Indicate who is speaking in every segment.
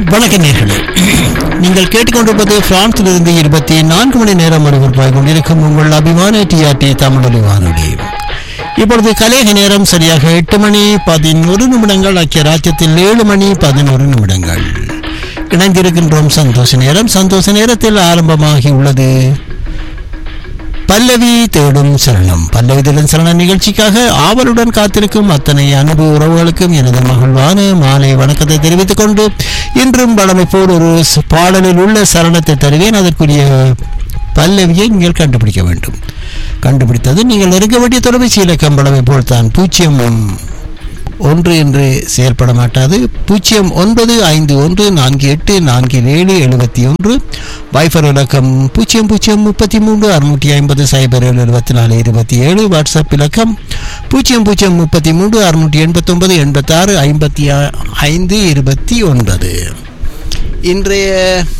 Speaker 1: வணக்க நேர்களே நீங்கள் கேட்டுக்கொண்டிருப்பது பிரான்சிலிருந்து இருபத்தி நான்கு மணி நேரம் ஒளிபரப்பாக கொண்டிருக்கும் உங்கள் அபிமான டிஆர்டி தமிழொலி வானொலி இப்பொழுது கலேக நேரம் சரியாக எட்டு மணி பதினோரு நிமிடங்கள் ஐக்கிய ராஜ்யத்தில் ஏழு மணி பதினோரு நிமிடங்கள் இணைந்திருக்கின்றோம் சந்தோஷ நேரம் சந்தோஷ நேரத்தில் ஆரம்பமாகி உள்ளது பல்லவி தேடும் சரணம் பல்லவி தேடும் சரணம் நிகழ்ச்சிக்காக ஆவலுடன் காத்திருக்கும் அத்தனை அன்பு உறவுகளுக்கும் எனது மகிழ்வான மாலை வணக்கத்தை தெரிவித்துக் கொண்டு இன்றும் பழமை போல் ஒரு ச- பாடலில் உள்ள சரணத்தை தருவேன் அதற்குரிய பல்லவியை நீங்கள் கண்டுபிடிக்க வேண்டும் கண்டுபிடித்தது நீங்கள் நெருங்க வேண்டிய தொலைபேசி இலக்கம் பழமை போல் தான் பூஜ்ஜியம் ஒன்று என்று செயல்பட மாட்டாது பூஜ்ஜியம் ஒன்பது ஐந்து ஒன்று நான்கு எட்டு நான்கு ஏழு எழுபத்தி ஒன்று வைஃபர் இலக்கம் பூஜ்ஜியம் பூஜ்ஜியம் முப்பத்தி மூன்று அறுநூற்றி ஐம்பது சைபர் ஏழு எழுபத்தி நாலு இருபத்தி ஏழு வாட்ஸ்அப் இலக்கம் பூஜ்ஜியம் பூஜ்ஜியம் முப்பத்தி மூன்று அறுநூற்றி எண்பத்தொன்பது எண்பத்தாறு ஐம்பத்தி ஆ- ஐந்து இருபத்தி ஒன்பது இன்றைய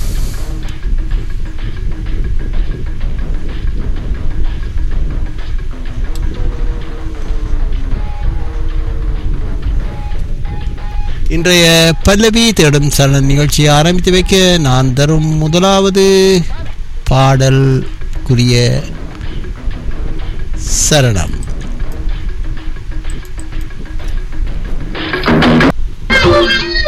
Speaker 1: இன்றைய பல்லவி தேடும் சரண நிகழ்ச்சியை ஆரம்பித்து வைக்க நான் தரும் முதலாவது பாடல் குறிய சரணம்